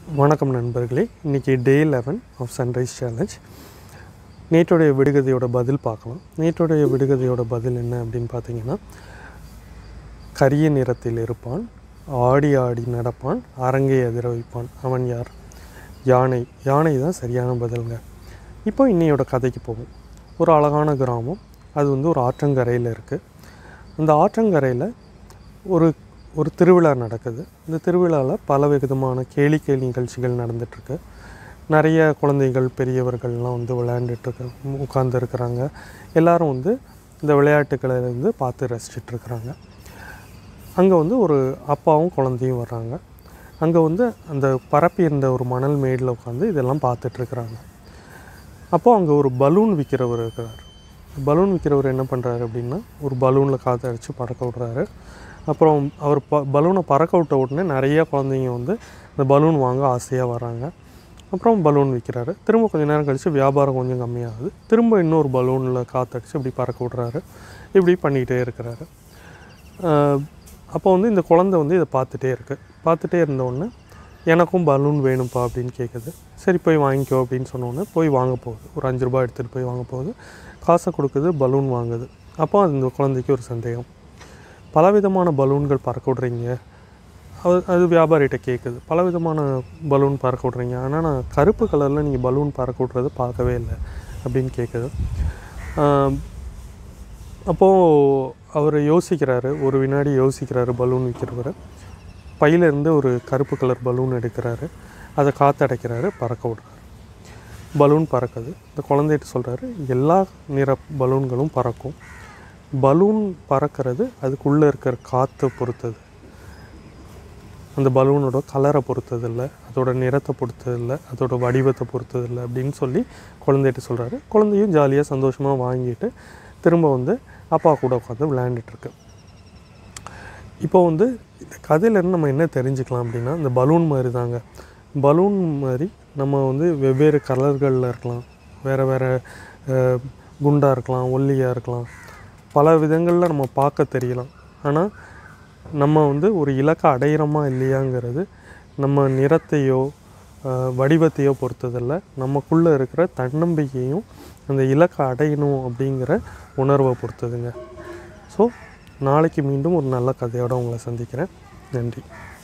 வணக்கம் நண்பர்களே இன்றைக்கி day eleven of sunrise challenge நேற்றுடைய விடுகதையோட பதில் பார்க்கலாம் நேற்றுடைய விடுகதையோட பதில் என்ன அப்படின்னு பார்த்தீங்கன்னா கரிய நிறத்தில் இருப்பான் ஆடி ஆடி நடப்பான் அரங்கை அதிர வைப்பான் அவன் யார் யானை யானை தான் சரியான பதிலுங்க இப்போ இன்னையோட கதைக்கு போவோம் ஒரு அழகான கிராமம் அது வந்து ஒரு ஆற்றங்கரையில் இருக்குது அந்த ஆற்றங்கரையில் ஒரு ஒரு திருவிழா நடக்குது இந்த திருவிழாவில் பல விதமான கேளிக்கை நிகழ்ச்சிகள் நடந்துகிட்ருக்கு நிறைய குழந்தைகள் பெரியவர்கள்லாம் வந்து விளையாண்டுட்டு உட்கார்ந்து இருக்கிறாங்க எல்லாரும் வந்து இந்த விளையாட்டுக்களை வந்து பார்த்து ரசிச்சிட்டு இருக்கிறாங்க அங்கே வந்து ஒரு அப்பாவும் குழந்தையும் வர்றாங்க அங்கே வந்து அந்த பரப்பி இருந்த ஒரு மணல் மேடில் உட்காந்து இதெல்லாம் பார்த்துட்ருக்குறாங்க அப்போது அங்கே ஒரு பலூன் விற்கிறவர் இருக்கிறார் பலூன் விற்கிறவர் என்ன பண்ணுறாரு அப்படின்னா ஒரு பலூனில் காற்று அடித்து பறக்க விட்றாரு அப்புறம் அவர் ப பலூனை பறக்க விட்ட உடனே நிறைய குழந்தைங்க வந்து இந்த பலூன் வாங்க ஆசையாக வராங்க அப்புறம் பலூன் விற்கிறாரு திரும்ப கொஞ்ச நேரம் கழித்து வியாபாரம் கொஞ்சம் கம்மியாகுது திரும்ப இன்னொரு பலூனில் காற்றடிச்சு இப்படி பறக்க விட்றாரு இப்படி பண்ணிக்கிட்டே இருக்கிறாரு அப்போ வந்து இந்த குழந்தை வந்து இதை பார்த்துட்டே இருக்கு பார்த்துட்டே இருந்த உடனே எனக்கும் பலூன் வேணும்ப்பா அப்படின்னு கேட்குது சரி போய் வாங்கிக்கோ அப்படின்னு சொன்னோடனே போய் வாங்க போகுது ஒரு அஞ்சு ரூபாய் எடுத்துகிட்டு போய் வாங்க போகுது காசை கொடுக்குது பலூன் வாங்குது அப்போ அந்த குழந்தைக்கு ஒரு சந்தேகம் பலவிதமான பலூன்கள் பறக்க விட்றீங்க அது அது வியாபாரிகிட்ட கேட்குது பலவிதமான பலூன் பறக்க விட்றீங்க ஆனால் நான் கருப்பு கலரில் நீங்கள் பலூன் பறக்க விட்றது பார்க்கவே இல்லை அப்படின்னு கேட்குது அப்போது அவர் யோசிக்கிறாரு ஒரு வினாடி யோசிக்கிறாரு பலூன் விற்கிறவர் பையிலேருந்து ஒரு கருப்பு கலர் பலூன் எடுக்கிறாரு அதை காற்றடைக்கிறாரு பறக்க விட்றாரு பலூன் பறக்குது இந்த குழந்தைகிட்ட சொல்கிறாரு எல்லா நிற பலூன்களும் பறக்கும் பலூன் பறக்கிறது அதுக்குள்ளே இருக்கிற காற்றை பொறுத்தது அந்த பலூனோட கலரை பொறுத்தது இல்லை அதோட நிறத்தை பொறுத்தது இல்லை அதோட வடிவத்தை பொறுத்தது இல்லை அப்படின்னு சொல்லி குழந்தைகிட்ட சொல்கிறாரு குழந்தையும் ஜாலியாக சந்தோஷமாக வாங்கிட்டு திரும்ப வந்து அப்பா கூட உட்காந்து விளையாண்டுட்டுருக்கு இப்போ வந்து இந்த கதையிலேருந்து நம்ம என்ன தெரிஞ்சுக்கலாம் அப்படின்னா இந்த பலூன் மாதிரி தாங்க பலூன் மாதிரி நம்ம வந்து வெவ்வேறு கலர்களில் இருக்கலாம் வேறு வேறு குண்டாக இருக்கலாம் ஒல்லியாக இருக்கலாம் பல விதங்களில் நம்ம பார்க்க தெரியலாம் ஆனால் நம்ம வந்து ஒரு இலக்கை அடையிறோமா இல்லையாங்கிறது நம்ம நிறத்தையோ வடிவத்தையோ பொறுத்ததில்ல நமக்குள்ளே இருக்கிற தன்னம்பிக்கையும் அந்த இலக்கை அடையணும் அப்படிங்கிற உணர்வை பொறுத்ததுங்க ஸோ நாளைக்கு மீண்டும் ஒரு நல்ல கதையோடு உங்களை சந்திக்கிறேன் நன்றி